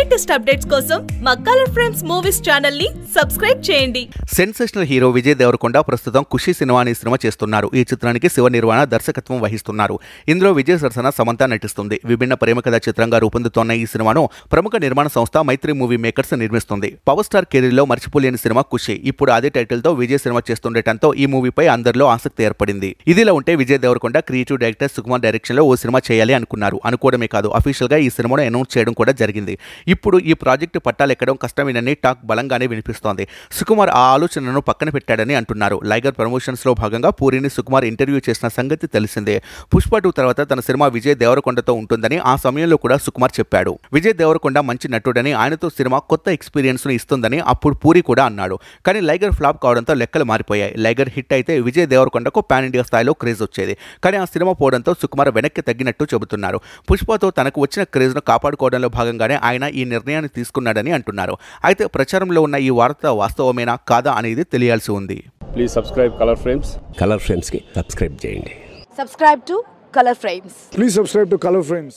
Latest updates కోసం మా colour frames movies channel ని సబ్స్క్రైబ్ చేయండి సెన్సేషనల్ హీరో విజయ్ దేవరకొండ ప్రస్తుతం ఖుషి సినిమా అనే సినిమా చేస్తున్నారు ఈ చిత్రానికి శివ నిర్వాణ దర్శకత్వం వహిస్తున్నారు ఇందులో విజయ్ సరసన సమంత నటిస్తుంది విభిన్న ప్రేమ కథా చిత్రంగా రూపొందుతోన్న ఈ సినిమాను ప్రముఖ నిర్మాణ సంస్థ మైత్రి మూవీ మేకర్స్ నిర్మిస్తుంది పవర్ స్టార్ కెరీర్లో మర్చిపోలేని సినిమా ఖుషి ఇప్పుడు అదే టైటిల్ తో విజయ్ సినిమా చేస్తుండటంతో ఈ మూవీపై అందరిలో ఆసక్తి ఏర్పడింది ఇదిలా ఉంటే Vijay Devarakonda creative director Sukumar direction లో ఓ సినిమా చేయాలి అనుకున్నారు అనుకోవడమే కాదు అఫీషియల్ గా ఈ సినిమాను అనౌన్స్ చేయడం కూడా జరిగింది ఇప్పుడు ఈ ప్రాజెక్టు పట్టాలెక్కడం కష్టమేనని టాక్ బలంగానే వినిపిస్తోంది సుకుమార్ ఆ ఆలోచనను పక్కన పెట్టాడని అంటున్నారు లైగర్ ప్రమోషన్స్ లో భాగంగా పూరిని సుకుమార్ ఇంటర్వ్యూ చేసిన సంగతి తెలిసిందే పుష్ప టూ తర్వాత తన సినిమా విజయ్ దేవరకొండతో ఉంటుందని ఆ సమయంలో కూడా సుకుమార్ చెప్పాడు విజయ్ దేవరకొండ మంచి నటుడని ఆయనతో సినిమా కొత్త ఎక్స్పీరియన్స్ ను ఇస్తుందని అప్పుడు పూరి కూడా అన్నాడు కానీ లైగర్ ఫ్లాప్ కావడంతో లెక్కలు మారిపోయాయి లైగర్ హిట్ అయితే విజయ్ దేవరకొండకు పాన్ ఇండియా స్థాయిలో క్రేజ్ వచ్చేది కానీ ఆ సినిమా పోవడంతో సుకుమార్ వెనక్కి తగ్గినట్టు చెబుతున్నారు పుష్పతో తనకు వచ్చిన క్రేజ్ను కాపాడుకోవడంలో భాగంగానే ఆయన ఈ నిర్ణయాన్ని తీసుకున్నాడని అంటున్నారు అయితే ప్రచారంలో ఉన్న ఈ వార్త వాస్తవమేనా కాదా అనేది తెలియాల్సి ఉంది please subscribe colour frames colour ఫ్రేమ్స్కి సబ్స్క్రైబ్ చేయండి subscribe to color frames Please subscribe to Color Frames.